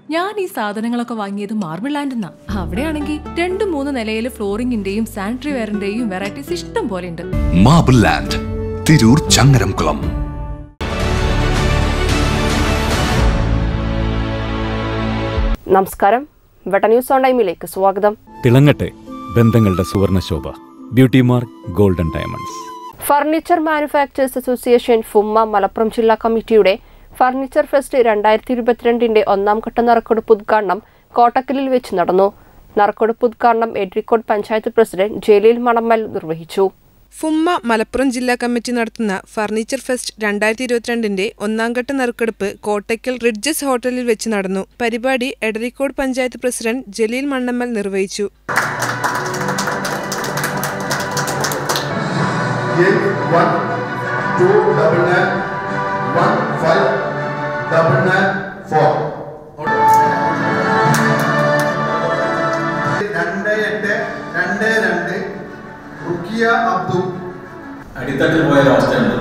ഞാൻ ഈ സാധനങ്ങളൊക്കെ വാങ്ങിയത് മാർബിൾ ലാൻഡെന്നാ അവിടെയാണെങ്കിൽ രണ്ട് മൂന്ന് നിലയിൽ ഫ്ലോറിംഗിന്റെയും സാനിറ്ററി വെയറിന്റെയും വെറൈറ്റീസ് ഇഷ്ടം പോലെ ഉണ്ട് മാബിൾ ലാൻഡ് തിരൂർ ചങ്ങരംകുളം നമസ്കാരം വെട്ട ന്യൂസ് ഓൺ ടൈമിലേക്ക് സ്വാഗതം തിളങ്ങട്ടെ ബന്ധങ്ങളുടെ സുവർണശോഭ beauty mark golden diamonds furniture manufacturers association FUMMA Malappuram ജില്ലാ കമ്മിറ്റിയുടെ ഫർണിച്ചർ ഫെസ്റ്റ് രണ്ടായിരത്തി ഇരുപത്തിരണ്ടിന്റെ ഒന്നാം ഘട്ട നറുക്കെടുപ്പ് ഉദ്ഘാടനം കോട്ടക്കലിൽ വെച്ച് നടന്നു നറുക്കെടുപ്പ് ഉദ്ഘാടനം എഡ്രിക്കോട് പഞ്ചായത്ത് പ്രസിഡന്റ് ജലീൽ മണമ്മൽ നിർവഹിച്ചു ഫുമ്മ മലപ്പുറം ജില്ലാ കമ്മിറ്റി നടത്തുന്ന ഫർണിച്ചർ ഫെസ്റ്റ് രണ്ടായിരത്തി ഇരുപത്തിരണ്ടിന്റെ ഒന്നാംഘട്ട നറുക്കെടുപ്പ് കോട്ടയ്ക്കൽ റിഡ്ജസ് ഹോട്ടലിൽ വെച്ച് നടന്നു പരിപാടി എടരിക്കോട് പഞ്ചായത്ത് പ്രസിഡന്റ് ജലീൽ മണ്ണമ്മൽ നിർവഹിച്ചു eight one two double nine one five double nine four. രണ്ട് എട്ട് രണ്ട് രണ്ട് റുക്കിയ അബ്ദുൾ അടിത്തട്ടിൽ പോയ ഒരവസ്ഥയുണ്ട്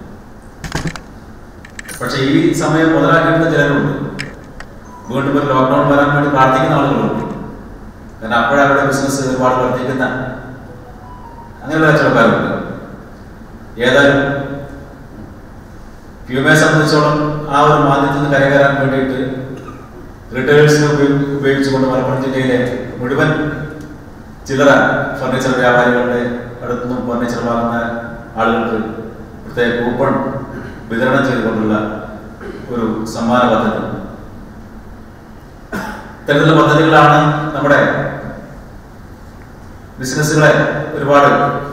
പക്ഷെ ഈ സമയം മുതലാക്കിയിരുന്ന ചിലരുണ്ട് വീണ്ടും ഒരു ലോക്ക്ഡൌൺ വരാൻ വേണ്ടി പ്രാർത്ഥിക്കുന്ന ആളുകളുണ്ട് കാരണം അപ്പോഴവരുടെ ബിസിനസ് ഒരുപാട് വർദ്ധിക്കുന്ന അങ്ങനെയുള്ള കച്ചവടക്കാരുണ്ട് ഏതായാലും ഫ്യൂമയെ സംബന്ധിച്ചോളം ആ ഒരു മാന്ദ്യത്തിൽ നിന്ന് കരകയറാൻ വേണ്ടിയിട്ട് റിട്ടേഴ്സിനെ ഉപയോഗിച്ചുകൊണ്ട് മലപ്പുറം ജില്ലയിലെ മുഴുവൻ ചില്ലറ ഫർണിച്ചർ വ്യാപാരികളുടെ അടുത്തുനിന്നും ഫർണിച്ചർ വാങ്ങുന്ന ആളുകൾക്ക് പ്രത്യേക കൂപ്പൺ വിതരണം ചെയ്തുകൊണ്ടുള്ള ഒരു സമ്മാന പദ്ധതി ഇത്തരത്തിലുള്ള പദ്ധതികളാണ് നമ്മുടെ ബിസിനസ്സുകളെ ഒരുപാട്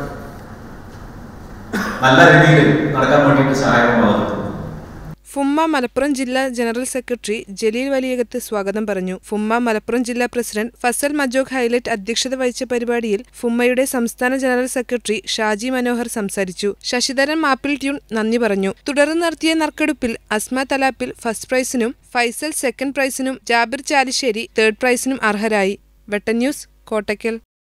നല്ല രീതിയിൽ നടക്കാൻ വേണ്ടിയിട്ട് സഹായകമാകുന്നത് ഫുമ്മ മലപ്പുറം ജില്ലാ ജനറൽ സെക്രട്ടറി ജലീൽ വലിയകത്ത് സ്വാഗതം പറഞ്ഞു ഫുമ്മ മലപ്പുറം ജില്ലാ പ്രസിഡന്റ് ഫസൽ മജോഗ് ഹൈലൈറ്റ് അധ്യക്ഷത വഹിച്ച പരിപാടിയിൽ ഫുമ്മയുടെ സംസ്ഥാന ജനറൽ സെക്രട്ടറി ഷാജി മനോഹർ സംസാരിച്ചു ശശിധരൻ മാപ്പിൾ ട്യൂൺ നന്ദി പറഞ്ഞു തുടർന്ന് നടത്തിയ നറുക്കെടുപ്പിൽ അസ്മ തലാപ്പിൽ ഫസ്റ്റ് പ്രൈസിനും ഫൈസൽ സെക്കൻഡ് പ്രൈസിനും ജാബിർ ചാലിശ്ശേരി തേർഡ് പ്രൈസിനും അർഹരായി വെട്ടൻ ന്യൂസ് കോട്ടയ്ക്കൽ